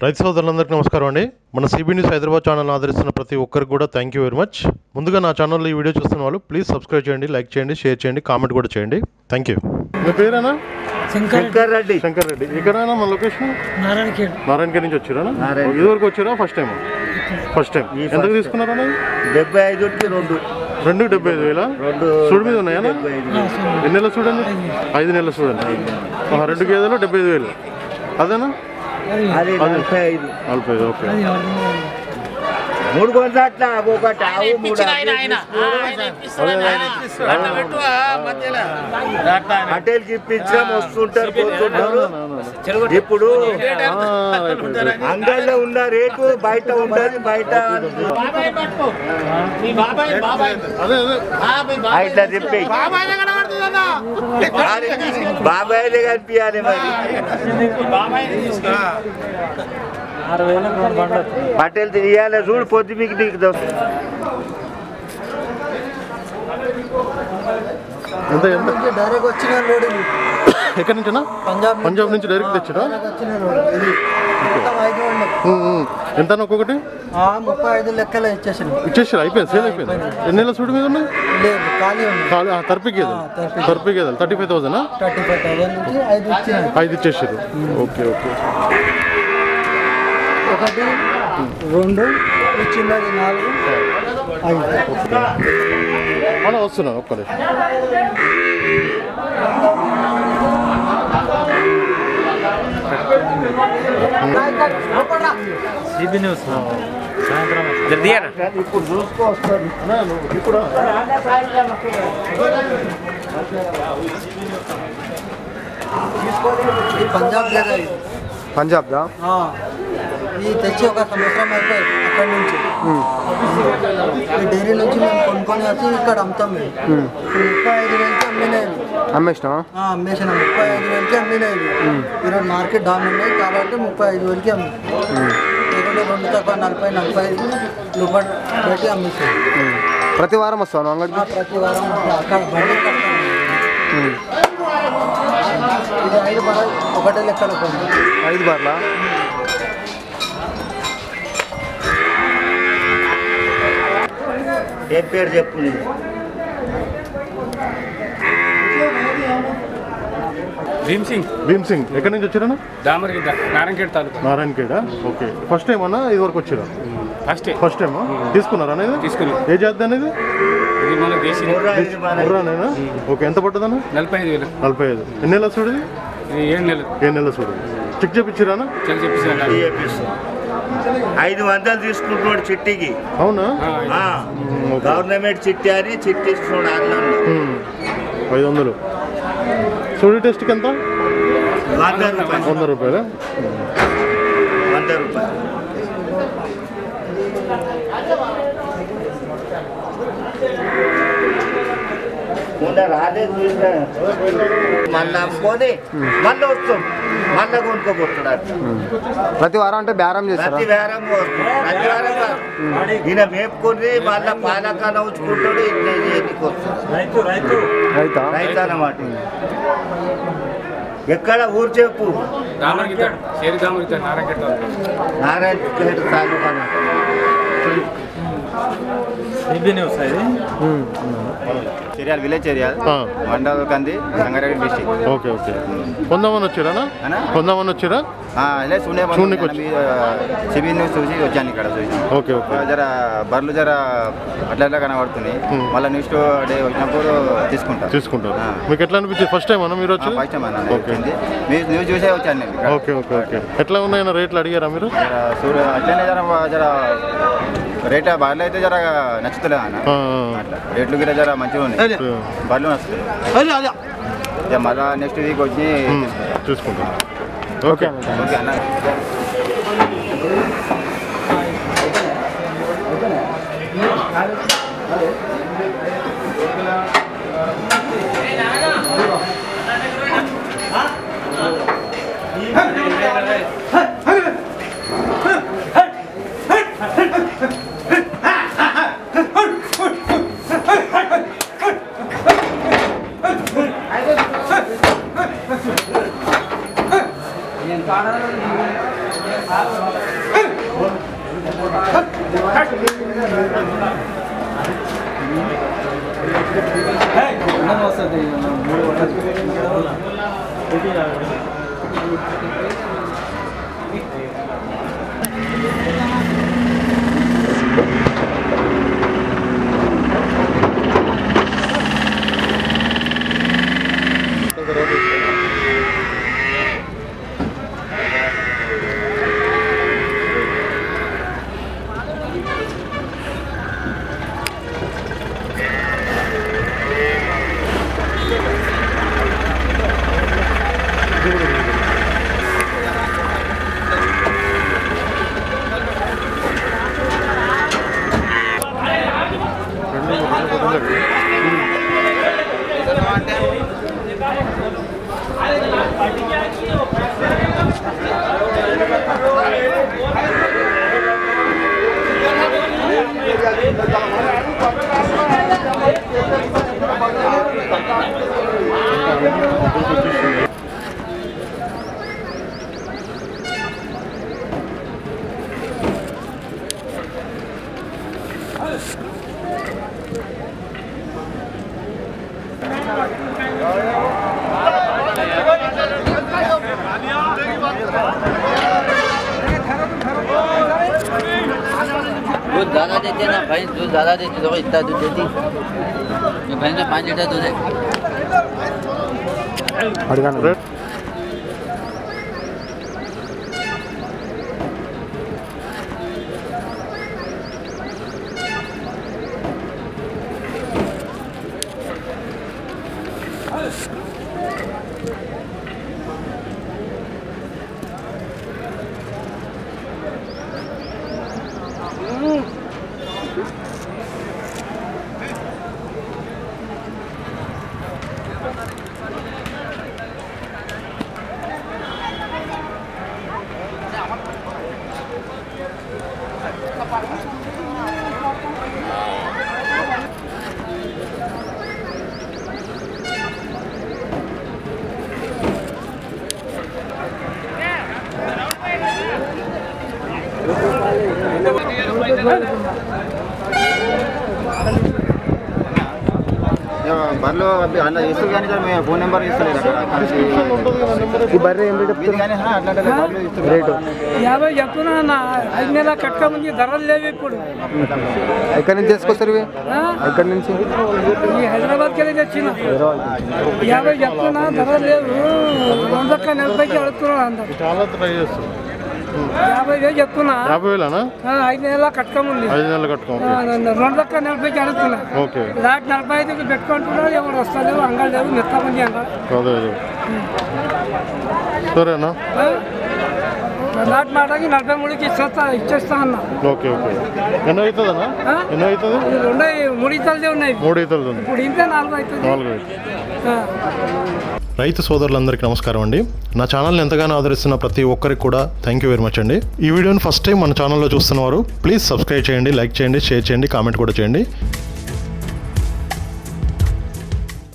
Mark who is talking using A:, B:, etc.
A: రైతు సోదరులందరికీ నమస్కారం అండి మన సిబి న్యూస్ హైదరాబాద్ ఛానల్ ఆదరిస్తున్న ప్రతి ఒక్కరికి కూడా థ్యాంక్ యూ వెరీ మచ్ ముందుగా నా ఛానల్లో ఈ వీడియో చూస్తున్న వాళ్ళు ప్లీజ్ సబ్స్క్రైబ్ చేయండి లైక్ చేయండి షేర్ చేయండి కామెంట్ కూడా చేయండి థ్యాంక్ యూ మీ పేరేనా
B: శంకర్
C: శంకర్ రెడ్డి
A: శంకర్ రెడ్డి ఇక్కడైనా మన లొకేషన్
B: నారాయణ ఖేడ్
A: నారాయణగిరి నుంచి వచ్చారా
C: నారాయణ.
A: ఇదివరకు వచ్చారా ఫస్ట్ టైం ఫస్ట్ టైం
C: ఈ
A: ఎంతకు
C: first
A: తీసుకున్నారా
C: డెబ్బై ఐదుకి రెండు
A: రెండు డెబ్బై ఐదు వేల
C: రెండు
A: సూడి మీద ఉన్నాయా
C: డెబ్బై ఐదు
A: ఎన్ని నెలలు చూడండి ఐదు నెలలు చూడండి ఆహా, రెండు గేదెలు డెబ్బై ఐదు వేలు అదేనా
B: అది
C: అది నలభై ఐదు
A: నలభై ఐదు ఓకే
B: అది అర్థం
C: మూడు కొంత అట్లా ఒకటి ఆవు మూడు హోటల్ కి ఇప్పించాం వస్తుంటారు పోతుంటారు ఇప్పుడు అంగల్లో ఉన్న రేటు బయట ఉండదు బయట
A: అదే అదే
C: ఇట్లా చెప్పి బాబాయ్లే కనిపించాలి మరి పటేల్ తీయాలి చూడు పొద్దు మీకు దిగుతావు
A: ఎంత ఎంత
D: డైరెక్ట్ వచ్చిన రోడ్ ఇది
A: ఎక్కడి నుంచినా
D: పంజాబ్
A: పంజాబ్ నుంచి డైరెక్ట్ తెచ్చారా
D: వచ్చిన రోడ్ ఇది మొత్తం ఐదు ఉన్నాయి
A: ఎంత ఒక్కొక్కటి
D: ఆ ముప్పై ఐదు లెక్కలు ఇచ్చేసాను
A: ఇచ్చేసారు అయిపోయింది సేల్ అయిపోయింది ఎన్ని నెలల సూడి మీద ఉన్నాయి
D: లేదు ఖాళీ ఉంది
A: ఖాళీ ఆ, తర్పి గేదెలు
D: తర్పి.
A: తర్పి గేదెలు thirty five thousand
D: thirty five thousand నుంచి ఐదు ఇచ్చినాను
A: ఐదు ఇచ్చేసారు ఓకే ఓకే
D: ఒకటి రెండు ఈ చిన్నది నాలుగు ఐదు
A: అలా వస్తున్నా ఒక్క నిమిషం
C: ఇప్పుడు చూసుకో వస్తారు
A: ఇప్పుడు
D: ఈ పంజాబ్ లేదా ఇది
E: పంజాబ్ దా
D: ఆ, ఇది తెచ్చి ఒక సంవత్సరం అయిపోయి అక్కడి నుంచి ఈ డైరీ నుంచి మేము కొనుక్కొని వచ్చి ఇక్కడ అమ్ముతాం మేము ఇప్పుడు ముప్పై ఐదు వేలకి అమ్మినాయి
E: అమ్మేసినావా
D: ఆ, అమ్మేసిన ముప్పై ఐదు వేలకి అమ్మినాయి ఈరోజు మార్కెట్ డౌన్ ఉన్నాయి కాబట్టి ముప్పై ఐదు వేలకి అమ్మి లేకుంటే రెండు తక్కువ నలభై నలభై ఐదు రూపాయలు పెట్టి అమ్మేసాం
E: ప్రతి వారం వస్తాను అంగడికి
D: ఆ, ప్రతి వారం అక్కడ బండి కడతాం. ఇది ఐదు బర ఒకటే లెక్కలు కొంది
E: ఐదు బార్లా
C: ఏం పేరు చెప్పు నీవు
F: భీమ్ సింగ్
A: భీమ్ సింగ్ ఎక్కడి నుంచి వచ్చారా
F: Damaragidda Narayankhed taluka
A: Narayankhed okay first time అన్నా ఇది వరకు వచ్చారా
F: ఫస్ట్
A: ఫస్ట్ టైం తీసుకున్నారా అనేది
F: తీసుకున్నాం.
A: ఏ జాతి అనేది
F: ఇది మన దేశీ
C: ముర్రా ఇది మన
A: ముర్రానేనా ఓకే ఎంత పడుతుందన్న
F: నలభై ఐదు వేలు
A: నలభై ఐదు ఎన్ని నెలల చూడు
F: ఇది ఏడు నెలలు
A: ఏ నెలల చూడు చెక్ చేపించారా
F: చెక్ చెప్పేసి
C: చేపిస్తాం. ఐదు వందలు తీసుకుంటున్నాడు చిట్టికి
A: అవునా
C: ఆ, గవర్నమెంట్ చిట్టి అని చిట్టి ఇస్తున్నాడు అన్నాడు
A: ఉమ్. ఐదు వందలు సూడి టెస్ట్కి ఎంత
C: వంద రూపాయలు
A: వంద రూపాయలు
C: వంద రూపాయలు మొన్న రాలేదు చూసినా. మళ్ళీ అమ్ముకొని మళ్ళీ వస్తాం మళ్ళీ కొనుక్కోబోతున్నాడు అట్లా.
E: ప్రతి వారం అంటే బేరం చేస్తారా
C: ప్రతి వారం వస్తాం. ప్రతి వారం కాదు. ఈయన మేపుకొని మళ్ళీ పాలకాన ఉంచుకుంటాడు ఇది చేయడానికి వస్తాడు
E: రైతా
C: రైతు అన్నమాట ఎక్కడ ఊరు చెప్పు
F: దామరగిడ్డ షేరి దామరగిడ్డ నారాయణఖేడ్ తాలూకా
C: నారాయణ ఖేడ్ తాలూకా అన్నమాట.
G: చేరియాల్ విలేజ్ చేరియాల్
A: ఆ,
G: మండల్ కంది సంగారెడ్డి డిస్టిక్
A: ఓకే ఓకే కొందామని వచ్చారా
G: అనా?
A: కొందామని వచ్చారా
G: ఇలా చూడే
A: చూడనీకి వచ్చి.
G: సిబి న్యూస్ చూసి వచ్చాను ఇక్కడ చూసి
A: ఓకే ఓకే
G: జర బర్రెలు జర అట్లా అట్లా కనబడుతున్నాయి
A: Hmm.
G: మళ్ళీ నెక్స్ట్ డే వచ్చినప్పుడు తీసుకుంటా
A: తీసుకుంటారు
G: ఆ.
A: మీకు ఎట్లా అనిపించింది ఫస్ట్ టైం అన్న మీరు వచ్చి
G: ఫస్ట్ టైం అన్న
A: ఓకే
G: వచ్చింది న్యూస్ న్యూస్ చూసే వచ్చాను నేను ఇక్కడ.
A: ఓకే ఓకే ఓకే ఎట్లా ఉన్నాయన్న రేట్లు అడిగారా మీరు
G: జర సూర్య అట్లనే జర జర రేట్ బర్రెలు అయితే జర నచ్చుతలేదు అన్న
A: ఆ,
G: అట్లా రేట్లు గిట్ల జర మంచిగా ఉన్నాయి
A: ఆ.
G: బర్రెలు నచ్చుతాయి ఇక మళ్ళీ నెక్స్ట్ వీక్ వచ్చి
A: ఉమ్, చూసుకుంటాం ఓకే
G: ఓకే అన్న
D: ఆ
H: दूध ज़्यादा देते ना भैंस दूध ज़्यादा देती तो इतना दूध देती ये भैंस में पाँच लीटर दूध है
E: అడిగాను
G: ఇక బర్రెలు అవి అలా ఇస్తారు కానీ సార్ మేము ఫోన్ నెంబర్ ఇస్తలేదు అక్కడ
E: ఈ బర్రె ఏం రేట్
G: ఇది కానీ అట్లా అంటే బర్రెలు ఇస్తారు
E: రేటు
B: యాభై చెప్తున్నా నా ఐదు నెలల కట్ట ముందు ధరలు లేవు ఇప్పుడు
E: ఎక్కడి నుంచి తీసుకొస్తారు ఇవి
B: ఆ?
E: ఎక్కడి నుంచి
B: ఈ హైదరాబాద్కి వెళ్ళి తెచ్చిన యాభై చెప్తున్నా ధరలు లేవు వందక్క నలభైకి అడుగుతున్నా అందరు
A: చాలా ట్రై చేస్తాం
B: యాభై వేలు చెప్తున్నా
A: యాభై వేలనా
B: ఆ, ఐదు నెలల కట్టకం ఉంది
A: ఐదు నెలలు కట్టుకో
B: ఆ, రెండు లక్క నలభైకి అడుగుతున్నా
A: ఓకే
B: లాట్ నలభై ఐదుకి పెట్టుకుంటున్నాడు ఎవరు వస్తలేవు అంగళ్ళు లేవు మెత్త మంది అంగళ్ళు
A: అదే అదే సరేనా
B: ఆ? లాట్ మాటకి నలభై మూడుకి ఇచ్చేస్తా ఇచ్చేస్తా అన్నా
A: ఓకే ఓకే ఎన్నో అవుతుందన్నా
B: ఆ?
A: ఎన్నో అవుతుంది
B: ఇది రెండు మూడు ఇతలదే ఉన్నాయి
A: మూడు అవుతుంది ఉంది
B: ఇప్పుడు ఇంతే నాలుగు అవుతుంది
A: నాలుగు అవుతుంది
B: ఆ.
A: రైతు సోదరులందరికీ నమస్కారం అండి నా ఛానల్ని ఎంతగానో ఆదరిస్తున్న ప్రతి ఒక్కరికి కూడా థ్యాంక్ యూ వెరీ మచ్ అండి ఈ వీడియోని ఫస్ట్ టైం మన ఛానల్లో చూస్తున్నవారు ప్లీజ్ సబ్స్క్రైబ్ చేయండి లైక్ చేయండి షేర్ చేయండి కామెంట్ కూడా చేయండి